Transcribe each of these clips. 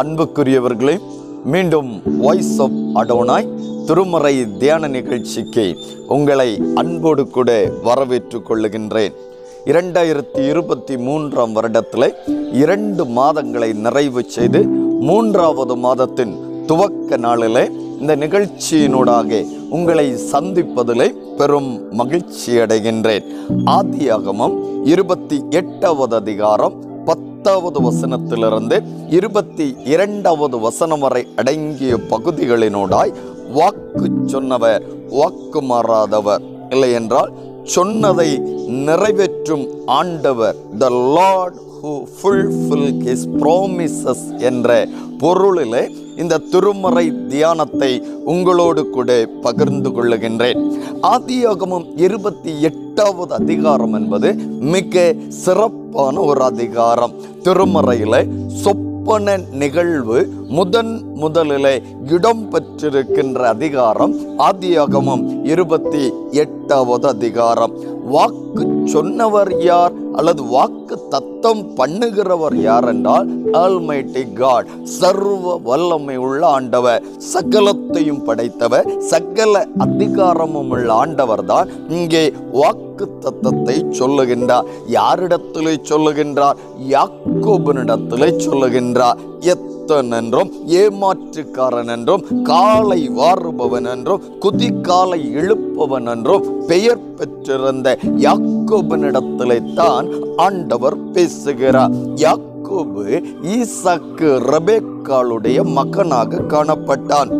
அன்புக்குரியவர்களே மீண்டும் voice of Adonai திருமறை தியான நிகழ்ச்சிக்கு உங்களை அன்போடு கூட வரவேற்றுக் கொள்ளுகின்றேன் இரண்டாயிரத்தி இருபத்தி மூன்றாம் வருடத்தில் இரண்டு மாதங்களை நிறைவு செய்து மூன்றாவது மாதத்தின் துவக்க நாளிலே இந்த நிகழ்ச்சியினூடாக உங்களை சந்திப்பதிலே பெரும் மகிழ்ச்சி அடைகின்றேன் ஆதியாகமம் இருபத்தி எட்டாவது அதிகாரம் பத்தாவது வசனத்திலிருந்து இருபத்தி இரண்டாவது வசனம் வரை அடங்கிய பகுதிகளினூடாய் வாக்கு சொன்னவர் வாக்கு மாறாதவர் இல்லை என்றால் சொன்னதை நிறைவேற்றும் ஆண்டவர் the lord who fulfil his promises என்ற பொருளிலே இந்த திருமறை தியானத்தை உங்களோடு கூட பகிர்ந்து கொள்ளுகின்றேன் ஆதியாகமம் இருபத்தி எட்டாவது அதிகாரம் என்பது மிக சிறப்பான ஒரு அதிகாரம் திருமறையில சொப்பன நிகழ்வு முதன் முதலிலே இடம் பெற்றிருக்கின்ற அதிகாரம் ஆதியாகமம் இருபத்தி எட்டாவது அதிகாரம் வாக்கு சொன்னவர் யார் அல்லது வாக்கு தத்தம் பண்ணுகிறவர் யார் என்றால் ஆல்மைட்டி காட் சர்வ வல்லமை உள்ள ஆண்டவர் சகலத்தையும் படைத்தவர் சகல அதிகாரமும் உள்ள ஆண்டவர் தான் இங்கே வாக்கு தத்தத்தை சொல்லுகின்றார் யாரிடத்திலே சொல்லுகின்றார் யாக்கோபனிடத்திலே சொல்லுகின்றார் எத்தன் என்றும் ஏமாற்றுக்காரன் என்றும் காலை வாறுபவன் என்றும் குதிக்காலை இழுப்பவன் என்றும் பெயர் பெற்றிருந்த யாக்கோபனிடத்திலே தான் ஆண்டவர் பேசுகிறார் யாக்கோபு ஈசாக்கு ரபேக்காளுடைய மகனாக காணப்பட்டான்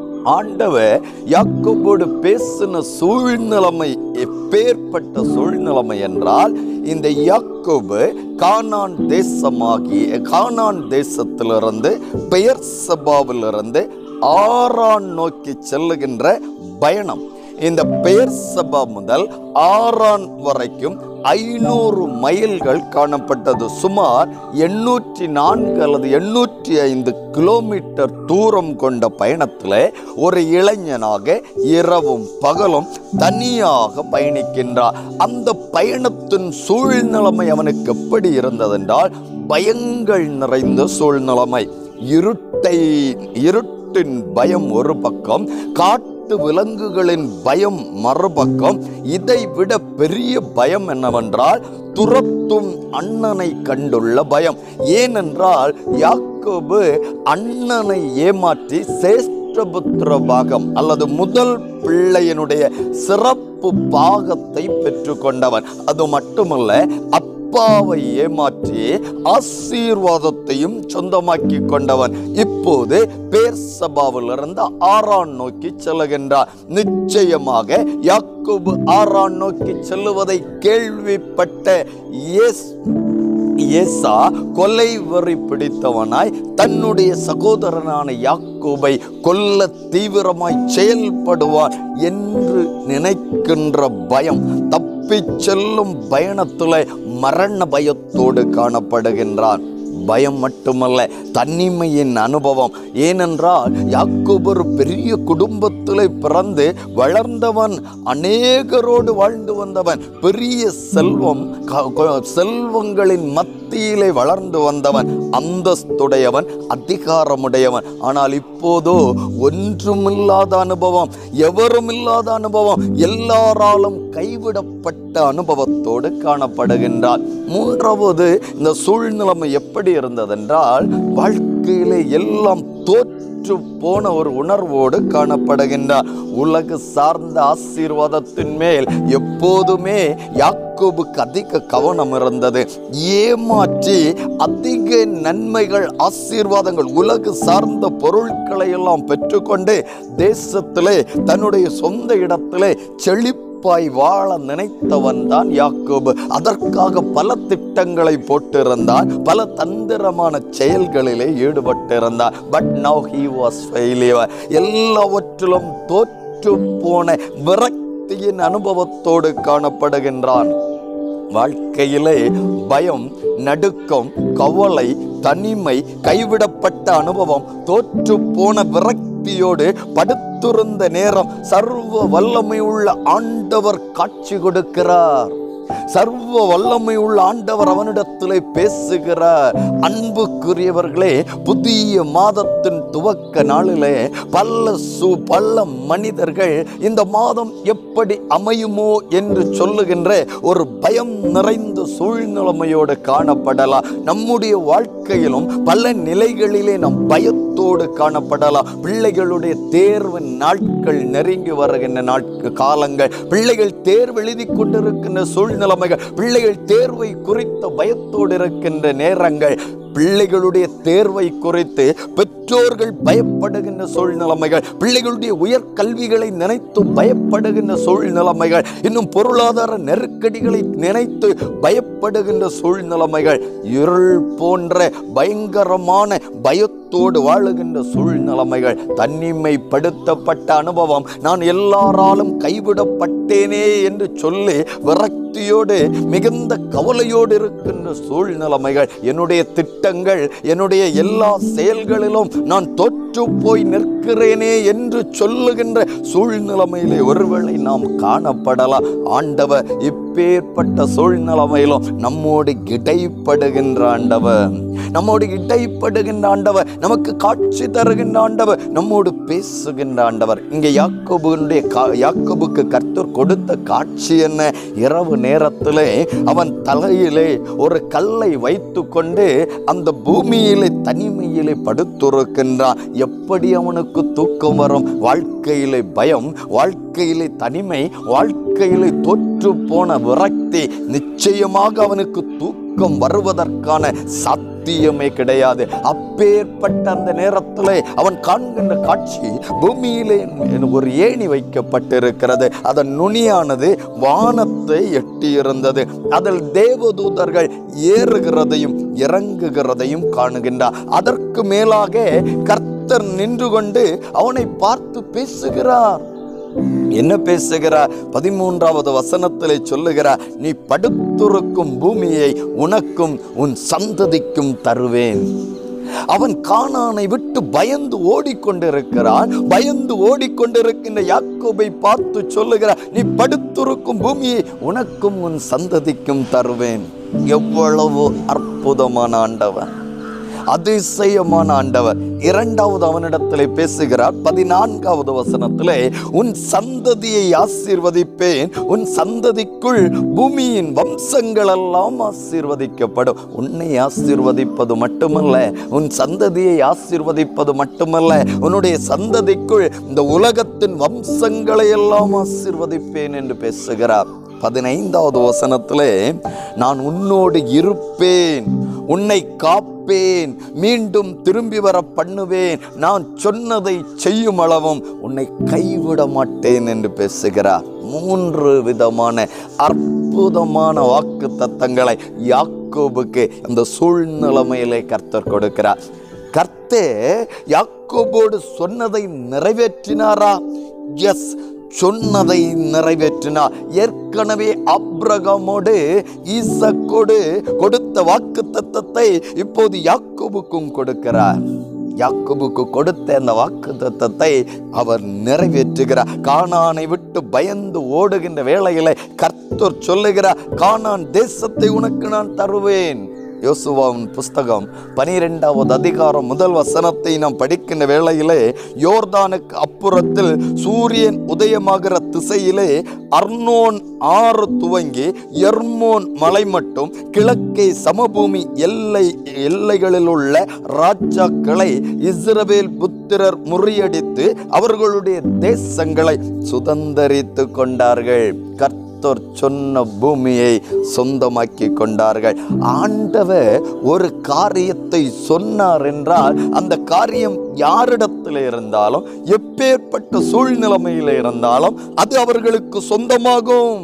ஆண்டவர் யாக்கோபோடு பேசின சூழ்நிலைமை எப்பேற்பட்ட சூழ்நிலைமை என்றால் இந்த யாக்கோபு கானான் தேசமாகிய கானான் தேசத்திலிருந்து பெயர் சபாவிலிருந்து ஆறான் நோக்கி செல்லுகின்ற பயணம் இந்த பெயர் சபா முதல் ஆறான் வரைக்கும் ஐநூறு மைல்கள் காணப்பட்டது சுமார் எண்ணூற்றி நான்கு அல்லது எண்ணூற்றி ஐந்து கிலோமீட்டர் தூரம் கொண்ட பயணத்தில் ஒரு இளைஞனாக இரவும் பகலும் தனியாக பயணிக்கின்றார் அந்த பயணத்தின் சூழ்நிலைமை அவனுக்கு எப்படி இருந்ததென்றால் பயங்கள் நிறைந்த சூழ்நிலைமை இருட்டை இருட்டின் பயம் ஒரு பக்கம் காட்டு காட்டு விலங்குகளின் பயம் மறுபக்கம் இதை விட பெரிய பயம் என்னவென்றால் துரத்தும் அண்ணனை கண்டுள்ள பயம் ஏனென்றால் யாக்கோபு அண்ணனை ஏமாற்றி சேஷ்டபுத்திர பாகம் அல்லது முதல் பிள்ளையினுடைய சிறப்பு பாகத்தை பெற்றுக்கொண்டவன் அது மட்டுமல்ல அப்பாவை ஏமாற்றி ஆசீர்வாதத்தையும் சொந்தமாக்கி கொண்டவன் இப்போது பேர் சபாவிலிருந்து ஆறான் நோக்கி செல்லுகின்றார் நிச்சயமாக யாக்கோபு ஆறான் நோக்கி செல்லுவதை கேள்விப்பட்ட எஸ் ஏசா கொலை வரி பிடித்தவனாய் தன்னுடைய சகோதரனான யாக்கோபை கொல்ல தீவிரமாய் செயல்படுவான் என்று நினைக்கின்ற பயம் தப்பிச் செல்லும் பயணத்தில் மரண பயத்தோடு காணப்படுகின்றான் பயம் மட்டுமல்ல தனிமையின் அனுபவம் ஏனென்றால் யாக்கோபு ஒரு பெரிய குடும்பத்தில் பிறந்து வளர்ந்தவன் அநேகரோடு வாழ்ந்து வந்தவன் பெரிய செல்வம் செல்வங்களின் மத்தியிலே வளர்ந்து வந்தவன் அந்தஸ்துடையவன் அதிகாரமுடையவன் ஆனால் இப்போதோ ஒன்றுமில்லாத அனுபவம் எவரும் இல்லாத அனுபவம் எல்லாராலும் கைவிடப்பட்ட அனுபவத்தோடு காணப்படுகின்றார் மூன்றாவது இந்த சூழ்நிலைமை எப்படி இருந்ததென்றால் வாழ்க்கையிலே எல்லாம் தோற்று போன ஒரு உணர்வோடு காணப்படுகின்றார் உலகு சார்ந்த ஆசீர்வாதத்தின் மேல் எப்போதுமே யாக்கோபுக்கு அதிக கவனம் இருந்தது ஏமாற்றி அதிக நன்மைகள் ஆசீர்வாதங்கள் உலகு சார்ந்த பொருட்களை எல்லாம் பெற்றுக்கொண்டு தேசத்திலே தன்னுடைய சொந்த இடத்திலே செழிப்பு சிறப்பாய் வாழ நினைத்தவன் தான் யாக்கோபு அதற்காக பல திட்டங்களை போட்டிருந்தான் பல தந்திரமான செயல்களிலே ஈடுபட்டிருந்தான் but now he was failure எல்லாவற்றிலும் தோற்று போன விரக்தியின் அனுபவத்தோடு காணப்படுகின்றான் வாழ்க்கையிலே பயம் நடுக்கம் கவலை தனிமை கைவிடப்பட்ட அனுபவம் தோற்று போன விரக்தியோடு படுத்திருந்த நேரம் சர்வ வல்லமை உள்ள ஆண்டவர் காட்சி கொடுக்கிறார் சர்வ வல்லமை உள்ள ஆண்டவர் அவனிடத்திலே பேசுகிறார் அன்புக்குரியவர்களே புதிய மாதத்தின் துவக்க நாளிலே பல்ல சு பல்ல மனிதர்கள் இந்த மாதம் எப்படி அமையுமோ என்று சொல்லுகின்ற ஒரு பயம் நிறைந்த சூழ்நிலைமையோடு காணப்படலாம் நம்முடைய வாழ்க்கையிலும் பல நிலைகளிலே நாம் பயத்தோடு காணப்படலாம் பிள்ளைகளுடைய தேர்வு நாட்கள் நெருங்கி வருகின்ற நாட்கள் காலங்கள் பிள்ளைகள் தேர்வு எழுதி கொண்டிருக்கின்ற சூழ்நிலைமைகள் பிள்ளைகள் தேர்வை குறித்த பயத்தோடு இருக்கின்ற நேரங்கள் பிள்ளைகளுடைய தேர்வை குறித்து பெற்றோர்கள் பயப்படுகின்ற சூழ்நிலைமைகள் பிள்ளைகளுடைய உயர் கல்விகளை நினைத்து பயப்படுகின்ற சூழ்நிலைமைகள் இன்னும் பொருளாதார நெருக்கடிகளை நினைத்து பயப்படுகின்ற சூழ்நிலைமைகள் இருள் போன்ற பயங்கரமான பயத்தோடு வாழுகின்ற சூழ்நிலைமைகள் தனிமைப்படுத்தப்பட்ட அனுபவம் நான் எல்லாராலும் கைவிடப்பட்டேனே என்று சொல்லி விரக்தியோடு மிகுந்த கவலையோடு இருக்கின்ற சூழ்நிலைமைகள் என்னுடைய திட்டங்கள் என்னுடைய எல்லா செயல்களிலும் நான் தோற்று போய் நிற்கிறேனே என்று சொல்லுகின்ற சூழ்நிலைமையிலே ஒருவேளை நாம் காணப்படலாம் ஆண்டவர் இப்பேற்பட்ட சூழ்நிலைமையிலும் நம்மோடு இடைப்படுகின்ற ஆண்டவர் நம்மோடு இடைப்படுகின்ற ஆண்டவர் நமக்கு காட்சி தருகின்ற ஆண்டவர் நம்மோடு பேசுகின்ற ஆண்டவர் இங்கே யாக்கோபுடைய கா- யாக்கோபுக்கு கர்த்தர் கொடுத்த காட்சி என்ன இரவு நேரத்திலே அவன் தலையிலே ஒரு கல்லை வைத்து கொண்டு அந்த பூமியிலே தனிமையிலே படுத்திருக்கின்றான் எப்படி அவனுக்கு தூக்கம் வரும் வாழ்க்கையிலே பயம் வாழ்க்கையிலே தனிமை வாழ்க்கையிலே தோற்று போன விரக்தி நிச்சயமாக அவனுக்கு தூக்கம் வருவதற்கான சத்தியமே கிடையாது அப்பேற்பட்ட அந்த நேரத்திலே அவன் காண்கின்ற காட்சி பூமியிலே ஒரு ஏணி வைக்கப்பட்டிருக்கிறது அதன் நுனியானது வானத்தை எட்டியிருந்தது அதில் தேவதூதர்கள் ஏறுகிறதையும் இறங்குகிறதையும் காணுகின்றார் அதற்கு மேலாக கர்த்தர் நின்று கொண்டு அவனை பார்த்து பேசுகிறார் என்ன பேசுகிறார் பதிமூன்றாவது வசனத்திலே சொல்லுகிறார் நீ படுத்திருக்கும் பூமியை உனக்கும் உன் சந்ததிக்கும் தருவேன் அவன் கானானை விட்டு பயந்து ஓடிக்கொண்டிருக்கிறான் பயந்து ஓடிக்கொண்டிருக்கின்ற யாக்கோபை பார்த்து சொல்லுகிறார் நீ படுத்திருக்கும் பூமியை உனக்கும் உன் சந்ததிக்கும் தருவேன் எவ்வளவு அற்புதமான ஆண்டவன் அதிசயமான ஆண்டவர் இரண்டாவது அவனிடத்திலே பேசுகிறார் பதினான்காவது வசனத்திலே உன் சந்ததியை ஆசீர்வதிப்பேன் உன் சந்ததிக்குள் பூமியின் வம்சங்கள் எல்லாம் ஆசீர்வதிக்கப்படும் உன்னை ஆசீர்வதிப்பது மட்டுமல்ல உன் சந்ததியை ஆசீர்வதிப்பது மட்டுமல்ல உன்னுடைய சந்ததிக்குள் இந்த உலகத்தின் வம்சங்களை எல்லாம் ஆசீர்வதிப்பேன் என்று பேசுகிறார் பதினைந்தாவது வசனத்திலே நான் உன்னோடு இருப்பேன் உன்னை காப்பேன் மீண்டும் திரும்பி வர பண்ணுவேன் நான் சொன்னதை செய்யும் அளவும் உன்னை கைவிட மாட்டேன் என்று பேசுகிறார் மூன்று விதமான அற்புதமான வாக்கு தத்தங்களை யாக்கோபுக்கு அந்த சூழ்நிலைமையிலே கர்த்தர் கொடுக்கிறார் கர்த்தே யாக்கோபோடு சொன்னதை நிறைவேற்றினாரா எஸ் சொன்னதை நிறைவேற்றினார் ஏற்கனவே அப்ரகமோடு ஈசக்கோடு கொடுத்த வாக்கு தத்தத்தை இப்போது யாக்கோபுக்கும் கொடுக்கிறார் யாக்கோபுக்கு கொடுத்த அந்த வாக்கு தத்தத்தை அவர் நிறைவேற்றுகிறார் கானானை விட்டு பயந்து ஓடுகின்ற வேளையிலே கர்த்தர் சொல்லுகிறார் கானான் தேசத்தை உனக்கு நான் தருவேன் யோசுவாவின் புஸ்தகம் பனிரெண்டாவது அதிகாரம் முதல் வசனத்தை நாம் படிக்கின்ற வேளையிலே யோர்தானுக்கு அப்புறத்தில் சூரியன் உதயமாகிற திசையிலே அர்னோன் ஆறு துவங்கி எர்மோன் மலை மட்டும் கிழக்கே சமபூமி எல்லை எல்லைகளில் உள்ள ராஜாக்களை இஸ்ரவேல் புத்திரர் முறியடித்து அவர்களுடைய தேசங்களை சுதந்தரித்து கொண்டார்கள் கர்த்தர் சொன்ன பூமியை சொந்தமாக்கி கொண்டார்கள் ஆண்டவர் ஒரு காரியத்தை சொன்னார் என்றால் அந்த காரியம் யாரிடத்தில் இருந்தாலும் எப்பேற்பட்ட சூழ்நிலைமையில் இருந்தாலும் அது அவர்களுக்கு சொந்தமாகும்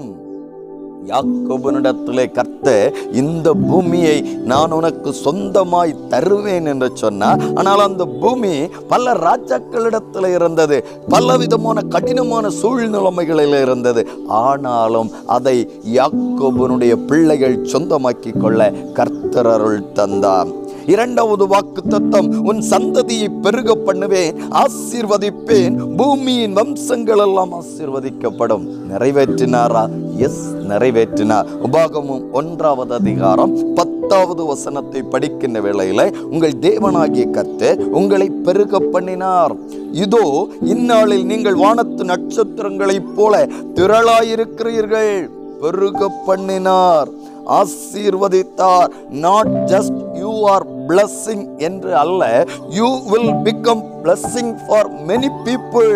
யாக்கோபனிடத்திலே கர்த்த இந்த பூமியை நான் உனக்கு சொந்தமாய் தருவேன் என்று சொன்னார் ஆனால் அந்த பூமி பல ராஜாக்களிடத்தில் இருந்தது பல விதமான கடினமான சூழ்நிலைமைகளில் இருந்தது ஆனாலும் அதை யாக்கோபனுடைய பிள்ளைகள் சொந்தமாக்கி கொள்ள கர்த்தர் அருள் தந்தார் இரண்டாவது வாக்கு தத்தம் உன் சந்ததியை பெருக பண்ணுவேன் ஆசீர்வதிப்பேன் பூமியின் வம்சங்கள் எல்லாம் ஆசீர்வதிக்கப்படும் நிறைவேற்றினாரா எஸ் நிறைவேற்றினார் உபாகமும் ஒன்றாவது அதிகாரம் பத்தாவது வசனத்தை படிக்கின்ற வேளையில உங்கள் தேவனாகிய கர்த்தர் உங்களை பெருக பண்ணினார் இதோ இந்நாளில் நீங்கள் வானத்து நட்சத்திரங்களைப் போல திரளாயிருக்கிறீர்கள் பெருக பண்ணினார் ஆசீர்வதித்தார் not just you are blessing என்று அல்ல you will become blessing for many people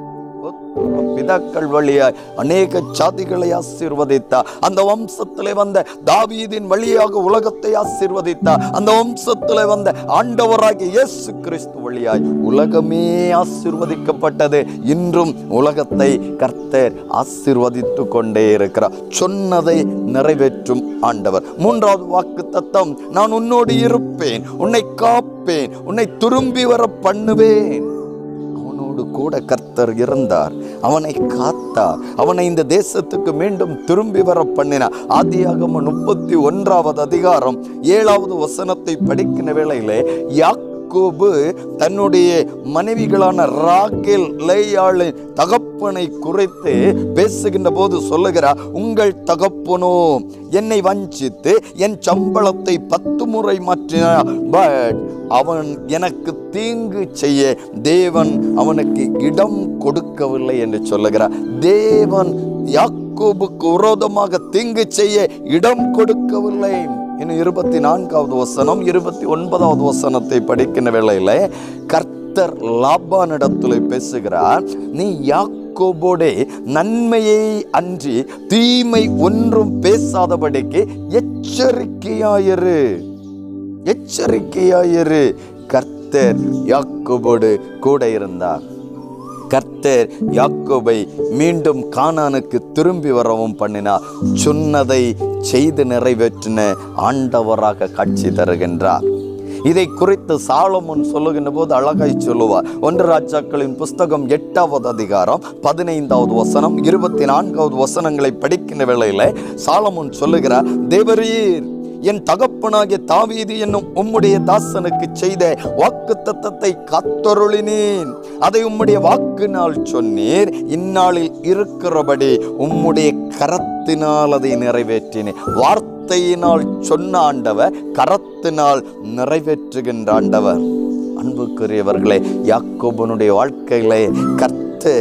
பிதாக்கள் வழியாய் அநேக சாதிகளை ஆசீர்வதித்தார் அந்த வம்சத்திலே வந்த தாவீதின் வழியாக உலகத்தை ஆசீர்வதித்தார் அந்த வம்சத்திலே வந்த ஆண்டவராகிய இயேசு கிறிஸ்து வழியாய் உலகமே ஆசீர்வதிக்கப்பட்டது இன்றும் உலகத்தை கர்த்தர் ஆசீர்வதித்து கொண்டே இருக்கிறார் சொன்னதை நிறைவேற்றும் ஆண்டவர் மூன்றாவது வாக்கு தத்தம் நான் உன்னோடு இருப்பேன் உன்னை காப்பேன் உன்னை திரும்பி வர பண்ணுவேன் அவனோடு கூட கர்த்தர் இருந்தார் அவனை காத்தார் அவனை இந்த தேசத்துக்கு மீண்டும் திரும்பி வர பண்ணினார் ஆதியாகம முப்பத்தி ஒன்றாவது அதிகாரம் ஏழாவது வசனத்தை படிக்கிற வேளையிலே யாக்கோபு தன்னுடைய மனைவிகளான ராகேல் லேயாளின் தகப்பனை குறைத்து பேசுகின்ற போது சொல்லுகிறார் உங்கள் தகப்பனோ என்னை வஞ்சித்து என் சம்பளத்தை பத்து முறை மாற்றினார் பட் அவன் எனக்கு தீங்கு செய்ய தேவன் அவனுக்கு இடம் கொடுக்கவில்லை என்று சொல்லுகிறார் தேவன் யாக்கோபுக்கு விரோதமாக தீங்கு செய்ய இடம் கொடுக்கவில்லை இன்னும் இருபத்தி நான்காவது வசனம் இருபத்தி ஒன்பதாவது வசனத்தை படிக்கின்ற வேளையில கர்த்தர் லாபானிடத்தில் பேசுகிறார் நீ யாக்கோபோடே நன்மையை அன்றி தீமை ஒன்றும் பேசாதபடிக்கு எச்சரிக்கையாயிரு எச்சரிக்கையாயிரு கர்த்தர் யாக்கோபோடு கூட இருந்தார் கர்த்தர் யாக்கோபை மீண்டும் கானானுக்கு திரும்பி வரவும் பண்ணினார் சொன்னதை செய்து நிறைவேற்றின ஆண்டவராக காட்சி தருகின்றார் இதை குறித்து சாலமோன் சொல்லுகின்ற போது அழகாய் சொல்லுவார் ஒன்று ராஜாக்களின் புஸ்தகம் எட்டாவது அதிகாரம் பதினைந்தாவது வசனம் இருபத்தி நான்காவது வசனங்களை படிக்கின்ற வேளையில சாலமோன் சொல்லுகிறார் தேவரீர் என் தகப்பனாகிய தாவீது என்னும் உம்முடைய தாசனுக்கு செய்த வாக்கு தத்தத்தை காத்தொருளினேன் அதை உம்முடைய வாக்கினால் சொன்னீர் இந்நாளில் இருக்கிறபடி உம்முடைய கரத்தினால் அதை நிறைவேற்றினேன் வார்த்தையினால் சொன்ன ஆண்டவர் கரத்தினால் நிறைவேற்றுகின்ற ஆண்டவர் அன்புக்குரியவர்களே யாக்கோபனுடைய வாழ்க்கையிலே கர்த்த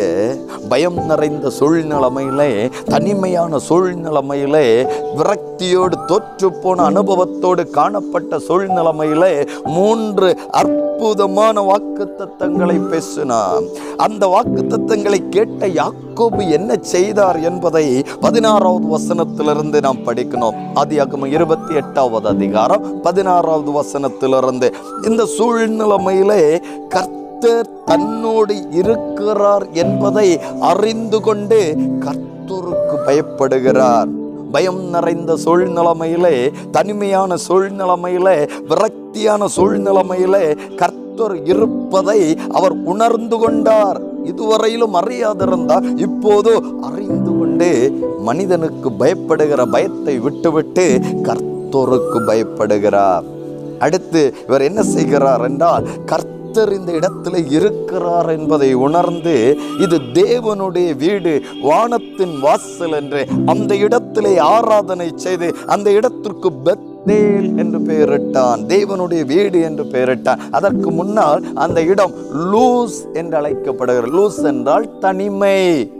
பயம் நிறைந்த சூழ்நிலைமையிலே தனிமையான சூழ்நிலைமையிலே விரக்தியோடு தோற்றுப்போன அனுபவத்தோடு காணப்பட்ட சூழ்நிலைமையிலே மூன்று அற்புதமான வாக்குத்தத்தங்களை பேசினார் அந்த வாக்குத்தத்தங்களை கேட்ட யாக்கோபு என்ன செய்தார் என்பதை பதினாறாவது வசனத்திலிருந்து நாம் படிக்கணும் ஆதியாகமம் இருபத்தி எட்டாவது அதிகாரம் பதினாறாவது வசனத்திலிருந்து இந்த சூழ்நிலைமையிலே கர்த்த கர்த்தர் தன்னோடு இருக்கிறார் என்பதை அறிந்து கொண்டு கர்த்தருக்கு பயப்படுகிறார் பயம் நிறைந்த சூழ்நிலைமையிலே தனிமையான சூழ்நிலைமையிலே விரக்தியான சூழ்நிலைமையிலே கர்த்தர் இருப்பதை அவர் உணர்ந்து கொண்டார் இதுவரையிலும் அறியாதிருந்தார் இப்போதோ அறிந்து கொண்டு மனிதனுக்கு பயப்படுகிற பயத்தை விட்டுவிட்டு கர்த்தருக்கு பயப்படுகிறார் அடுத்து இவர் என்ன செய்கிறார் என்றால் கர்த்தர் இந்த இடத்துல இருக்கிறார் என்பதை உணர்ந்து இது தேவனுடைய வீடு வானத்தின் வாசல் என்று அந்த இடத்திலே ஆராதனை செய்து அந்த இடத்திற்கு பெத்தேல் என்று பெயரிட்டான் தேவனுடைய வீடு என்று பெயரிட்டான் அதற்கு முன்னால் அந்த இடம் லூஸ் என்று அழைக்கப்படுகிறது லூஸ் என்றால் தனிமை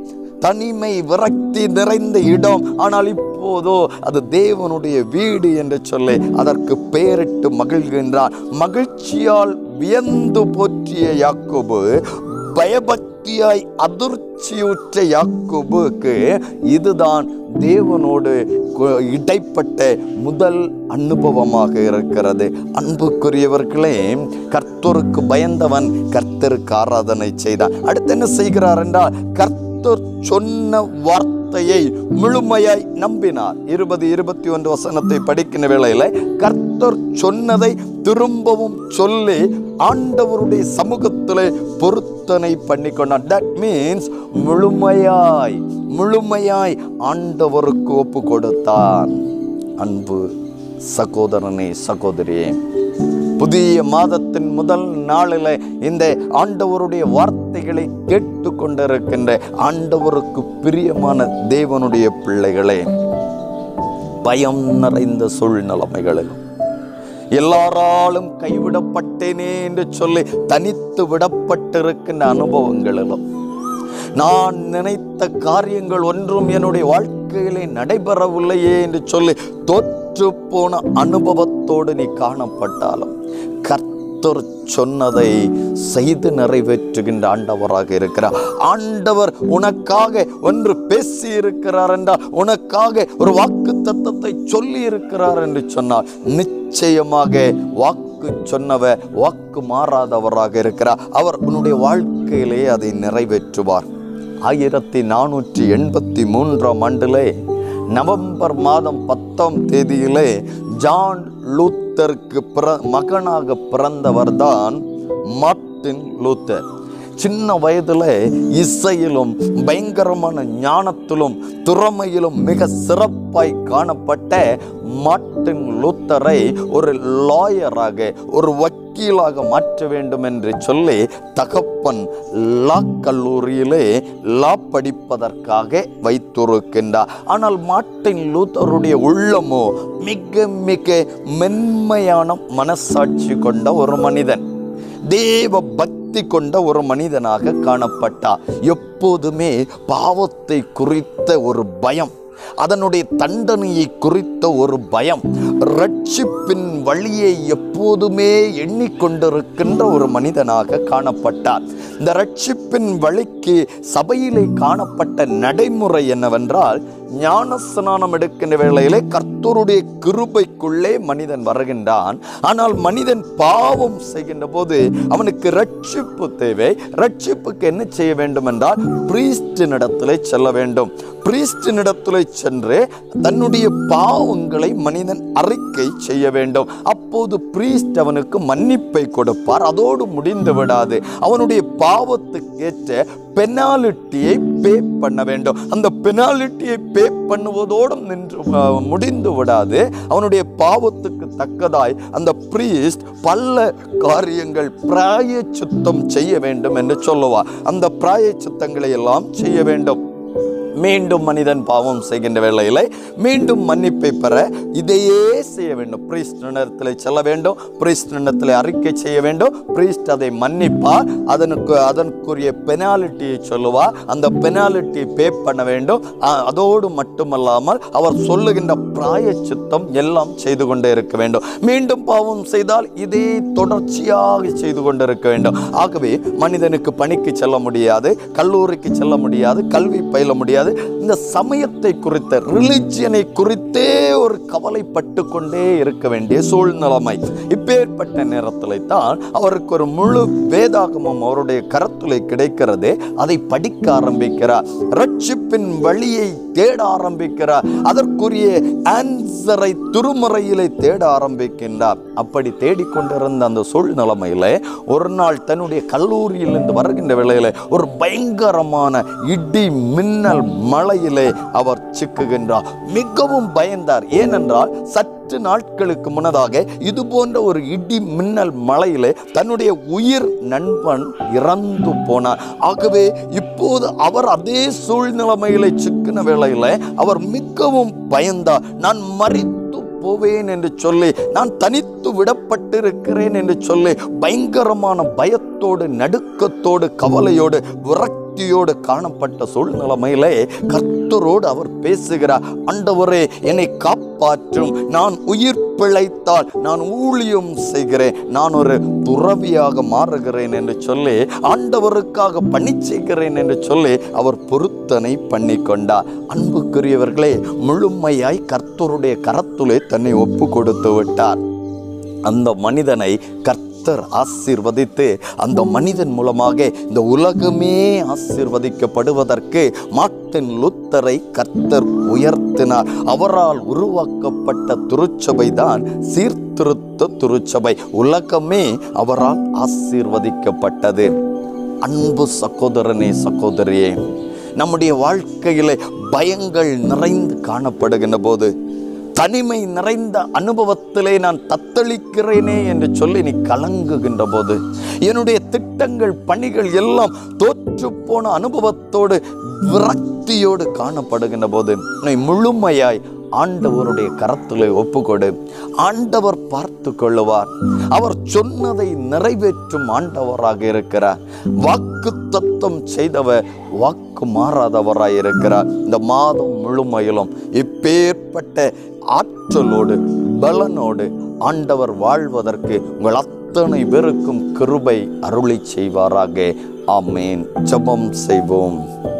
தனிமை விரக்தி நிறைந்த இடம் ஆனால் இப்போதோ அது தேவனுடைய வீடு என்று சொல்லி அதற்கு பெயரிட்டு மகிழ்கின்றான் மகிழ்ச்சியால் வியந்து போற்றிய யாக்கோபு பயபக்தியாய் அதிர்ச்சியுற்ற யாக்கோபுக்கு இதுதான் தேவனோடு கு- இடைப்பட்ட முதல் அனுபவமாக இருக்கிறது அன்புக்குரியவர்களே கர்த்தருக்கு பயந்தவன் கர்த்தருக்கு ஆராதனை செய்தான் அடுத்து என்ன செய்கிறார் என்றால் கர்த்தர் சொன்ன வார்த்தையை முழுமையாய் நம்பினார் இருபது இருபத்தி ஒன்று வசனத்தை படிக்கிற வேளையில கர்த்தர் சொன்னதை திரும்பவும் சொல்லி ஆண்டவருடைய சமூகத்திலே பொருத்தனை பண்ணி கொண்டார் தட் மீன்ஸ் முழுமையாய் முழுமையாய் ஆண்டவருக்கு ஒப்பு கொடுத்தான் அன்பு சகோதரனே சகோதரியே புதிய மாதத்தை வாரத்தின் முதல் நாளில் இந்த ஆண்டவருடைய வார்த்தைகளை கேட்டு கொண்டிருக்கின்ற ஆண்டவருக்கு பிரியமான தேவனுடைய பிள்ளைகளே பயம் நிறைந்த சூழ்நிலைமைகளிலும் எல்லாராலும் கைவிடப்பட்டேனே என்று சொல்லி தனித்து விடப்பட்டிருக்கின்ற அனுபவங்களிலும் நான் நினைத்த காரியங்கள் ஒன்றும் என்னுடைய வாழ்க்கையிலே நடைபெறவில்லையே என்று சொல்லி தோற்று போன அனுபவத்தோடு நீ காணப்பட்டாலும் கர்த்தர் சொன்னதை செய்து நிறைவேற்றுகின்ற ஆண்டவராக இருக்கிறார் ஆண்டவர் உனக்காக ஒன்று பேசி இருக்கிறார் என்றால் உனக்காக ஒரு வாக்கு தத்தத்தை சொல்லி இருக்கிறார் என்று சொன்னால் நிச்சயமாக வாக்கு சொன்னவர் வாக்கு மாறாதவராக இருக்கிறார் அவர் உன்னுடைய வாழ்க்கையிலே அதை நிறைவேற்றுவார் ஆயிரத்தி நானூற்றி எண்பத்தி மூன்றாம் ஆண்டிலே நவம்பர் மாதம் பத்தாம் தேதியிலே ஜான் லூத்தருக்கு பிற மகனாக பிறந்தவர்தான் மார்ட்டின் லூத்தர் சின்ன வயதில் இசையிலும் பயங்கரமான ஞானத்திலும் திறமையிலும் மிக சிறப்பாய் காணப்பட்ட மார்ட்டின் லூத்தரை ஒரு லாயராக ஒரு வக்கீலாக மாற்ற வேண்டும் என்று சொல்லி தகப்பன் லா கல்லூரியிலே லா படிப்பதற்காக வைத்திருக்கின்றார் ஆனால் மார்ட்டின் லூத்தருடைய உள்ளமோ மிக மிக மென்மையான மனசாட்சி கொண்ட ஒரு மனிதன் தேவ பக்தி கொண்ட ஒரு மனிதனாக காணப்பட்டார் எப்போதுமே பாவத்தை குறித்த ஒரு பயம் அதனுடைய தண்டனையை குறித்த ஒரு பயம் ரட்சிப்பின் வழியை எப்போதுமே எண்ணிக்கொண்டிருக்கின்ற ஒரு மனிதனாக காணப்பட்டார் இந்த ரட்சிப்பின் வழிக்கு சபையிலே காணப்பட்ட நடைமுறை என்னவென்றால் ஞான ஸ்நானம் எடுக்கின்ற வேளையிலே கர்த்தருடைய கிருபைக்குள்ளே மனிதன் வருகின்றான் ஆனால் மனிதன் பாவம் செய்கின்ற போது அவனுக்கு ரட்சிப்பு தேவை ரட்சிப்புக்கு என்ன செய்ய வேண்டும் என்றால் பிரீஸ்டினிடத்திலே செல்ல வேண்டும் பிரீஸ்டினிடத்திலே சென்று தன்னுடைய பாவங்களை மனிதன் அறிக்கை செய்ய வேண்டும் அப்போது பிரீஸ்ட் அவனுக்கு மன்னிப்பை கொடுப்பார் அதோடு முடிந்து விடாது அவனுடைய பாவத்துக்கு ஏற்ற பெனாலிட்டியை பே பண்ண வேண்டும் அந்த பெனாலிட்டியை பே பண்ணுவதோடும் நின்று அஹ், முடிந்து விடாது அவனுடைய பாவத்துக்கு தக்கதாய் அந்த பிரீஸ்ட் பல காரியங்கள் பிராய சுத்தம் செய்ய வேண்டும் என்று சொல்லுவார் அந்த பிராய சுத்தங்களை எல்லாம் செய்ய வேண்டும் மீண்டும் மனிதன் பாவம் செய்கின்ற வேளையிலே மீண்டும் மன்னிப்பை பெற இதையே செய்ய வேண்டும் பிரீஸ்ட் நிலத்தில் செல்ல வேண்டும் பிரீஸ்ட் நிலத்தில் அறிக்கை செய்ய வேண்டும் பிரீஸ்ட் அதை மன்னிப்பார் அதனுக்கு அதற்குரிய பெனாலிட்டியை சொல்லுவார் அந்த பெனாலிட்டியை பே பண்ண வேண்டும் அ- அதோடு மட்டுமல்லாமல் அவர் சொல்லுகின்ற பிராய சித்தம் எல்லாம் செய்து கொண்டே இருக்க வேண்டும் மீண்டும் பாவம் செய்தால் இதே தொடர்ச்சியாக செய்து கொண்டிருக்க வேண்டும் ஆகவே மனிதனுக்கு பணிக்கு செல்ல முடியாது கல்லூரிக்கு செல்ல முடியாது கல்வி பயில முடியாது இந்த சமயத்தை குறித்த ரிலிஜியனை குறித்தே ஒரு கவலைப்பட்டு கொண்டே இருக்க வேண்டிய சூழ்நிலைமை இப்பேற்பட்ட நேரத்தில் தான் அவருக்கு ஒரு முழு வேதாகமம் அவருடைய கரத்துலை கிடைக்கிறது அதை படிக்க ஆரம்பிக்கிறார் ரட்சிப்பின் வழியை தேட ஆரம்பிக்கிறார் அதற்குரிய ஆன்சரை திருமறையிலே தேட ஆரம்பிக்கின்றார் அப்படி தேடிக்கொண்டிருந்த அந்த சூழ்நிலைமையில ஒரு நாள் தன்னுடைய கல்லூரியிலிருந்து வருகின்ற வேளையில ஒரு பயங்கரமான இடி மின்னல் மழையிலே அவர் சிக்குகின்றார் மிகவும் பயந்தார் ஏனென்றால் சற்று நாட்களுக்கு முன்னதாக இது போன்ற ஒரு இடி மின்னல் மழையிலே தன்னுடைய உயிர் நண்பன் இறந்து போனார் ஆகவே இப்போது அவர் அதே சூழ்நிலைமையிலே சிக்கின வேளையில அவர் மிகவும் பயந்தார் நான் மறித்து போவேன் என்று சொல்லி நான் தனித்து விடப்பட்டிருக்கிறேன் என்று சொல்லி பயங்கரமான பயத்தோடு நடுக்கத்தோடு கவலையோடு விரக்தியோடு காணப்பட்ட சூழ்நிலைமையிலே கர்த்தரோடு அவர் பேசுகிறார் ஆண்டவரே என்னை காப்பாற்றும் நான் உயிர் பிழைத்தால் நான் ஊழியம் செய்கிறேன் நான் ஒரு துறவியாக மாறுகிறேன் என்று சொல்லி ஆண்டவருக்காக பணி செய்கிறேன் என்று சொல்லி அவர் பொருத்தனை பண்ணி கொண்டார் அன்புக்குரியவர்களே முழுமையாய் கர்த்தருடைய கரத்துலே தன்னை ஒப்பு கொடுத்து விட்டார் அந்த மனிதனை கர்த்தர் ஆசீர்வதித்து அந்த மனிதன் மூலமாக இந்த உலகமே ஆசீர்வதிக்கப்படுவதற்கு மார்ட்டின் லூத்தரை கர்த்தர் உயர்த்தினார் அவரால் உருவாக்கப்பட்ட திருச்சபை தான் சீர்திருத்த திருச்சபை உலகமே அவரால் ஆசீர்வதிக்கப்பட்டது அன்பு சகோதரனே சகோதரியே நம்முடைய வாழ்க்கையிலே பயங்கள் நிறைந்து காணப்படுகின்ற போது தனிமை நிறைந்த அனுபவத்திலே நான் தத்தளிக்கிறேனே என்று சொல்லி நீ கலங்குகின்ற போது என்னுடைய திட்டங்கள் பணிகள் எல்லாம் தோற்று போன அனுபவத்தோடு விரக்தியோடு காணப்படுகின்ற போது உன்னை முழுமையாய் ஆண்டவருடைய கரத்திலே ஒப்புக்கொடு ஆண்டவர் பார்த்து கொள்ளுவார் அவர் சொன்னதை நிறைவேற்றும் ஆண்டவராக இருக்கிறார் வாக்கு தத்தம் செய்தவர் வாக்கு மாறாதவராய் இருக்கிறார் இந்த மாதம் முழுமையிலும் இப்பேற்பட்ட ஆற்றலோடு பலனோடு ஆண்டவர் வாழ்வதற்கு உங்கள் அத்தனை பேருக்கும் கிருபை அருளி செய்வாராக ஆமேன் ஜெபம் செய்வோம்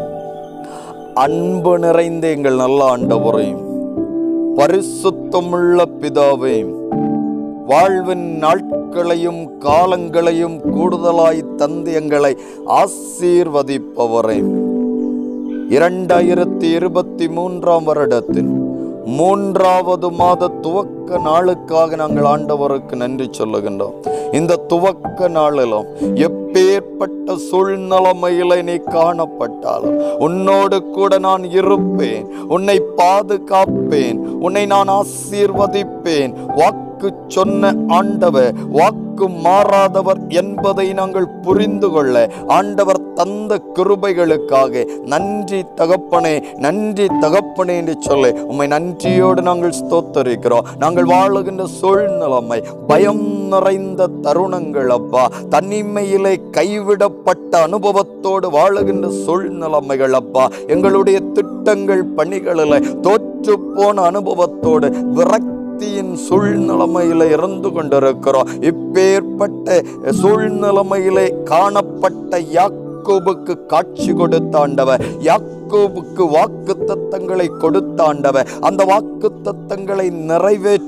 அன்பு நிறைந்த எங்கள் நல்ல ஆண்டவரையும் பரிசுத்தமுள்ள பிதாவே வாழ்வின் நாட்களையும் காலங்களையும் கூடுதலாய் தந்து எங்களை ஆசீர்வதிப்பவரே இரண்டாயிரத்தி இருபத்தி மூன்றாம் வருடத்தின் மூன்றாவது மாத துவக்க நாளுக்காக நாங்கள் ஆண்டவருக்கு நன்றி சொல்லுகின்றோம் இந்த துவக்க நாளிலும் எப்பேற்பட்ட சூழ்நிலைமையில நீ காணப்பட்டாலும் உன்னோடு கூட நான் இருப்பேன் உன்னை பாதுகாப்பேன் உன்னை நான் ஆசீர்வதிப்பேன் வாக்கு சொன்ன ஆண்டவர் வாக்கு மாறாதவர் என்பதை நாங்கள் புரிந்து கொள்ள ஆண்டவர் தந்த கிருபைகளுக்காக நன்றி தகப்பனே நன்றி தகப்பனே என்று சொல்லி உம்மை நன்றியோடு நாங்கள் ஸ்தோத்தரிக்கிறோம் நாங்கள் வாழுகின்ற சூழ்நிலைமை பயம் நிறைந்த தருணங்கள் அப்பா தனிமையிலே கைவிடப்பட்ட அனுபவத்தோடு வாழுகின்ற சூழ்நிலைமைகள் அப்பா எங்களுடைய திட்டங்கள் பணிகளில் தோற்று போன அனுபவத்தோடு விரக்தி விரக்தியின் சூழ்நிலைமையில இருந்து கொண்டிருக்கிறோம் இப்பேற்பட்ட சூழ்நிலைமையிலே காணப்பட்ட யாக்கோபுக்கு காட்சி கொடுத்தாண்டவர் யாக்கோபுக்கு வாக்கு தத்தங்களை கொடுத்தாண்டவர் அந்த வாக்கு தத்தங்களை நிறைவேற்றி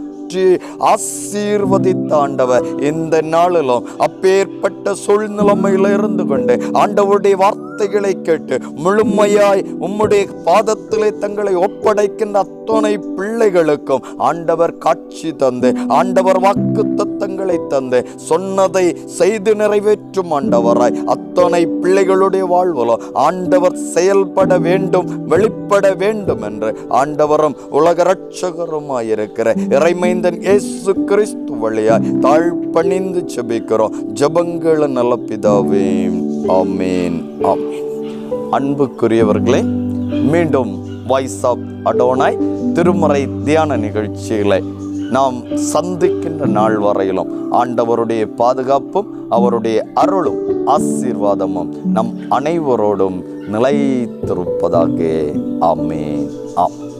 ஆசீர்வதித்தாண்டவர் இந்த நாளிலும் அப்பேற்பட்ட சூழ்நிலைமையில இருந்து கொண்டு ஆண்டவருடைய வார்த்தைகளை கேட்டு முழுமையாய் உம்முடைய பாதத்திலே தங்களை ஒப்படைக்கின்ற அத்தனை பிள்ளைகளுக்கும் ஆண்டவர் காட்சி தந்து ஆண்டவர் வாக்கு தத்தங்களை தந்து சொன்னதை செய்து நிறைவேற்றும் ஆண்டவராய் அத்தனை பிள்ளைகளுடைய வாழ்வலோ ஆண்டவர் செயல்பட வேண்டும் வெளிப்பட வேண்டும் என்று ஆண்டவரும் உலக ரட்சகருமாயிருக்கிற இறைமைந்தன் இயேசு கிறிஸ்து வழியாய் தாழ் பணிந்து ஜெபிக்கிறோம் ஜெபங்கள நல்ல பிதாவே ஆமேன் ஆமேன் அன்புக்குரியவர்களே மீண்டும் வாய்ஸ் ஆஃப் அடோனாய் திருமறை தியான நிகழ்ச்சிகளை நாம் சந்திக்கின்ற நாள் வரையிலும் ஆண்டவருடைய பாதுகாப்பும் அவருடைய அருளும் ஆசீர்வாதமும் நம் அனைவரோடும் நிலைத்திருப்பதாக ஆமேன் ஆம்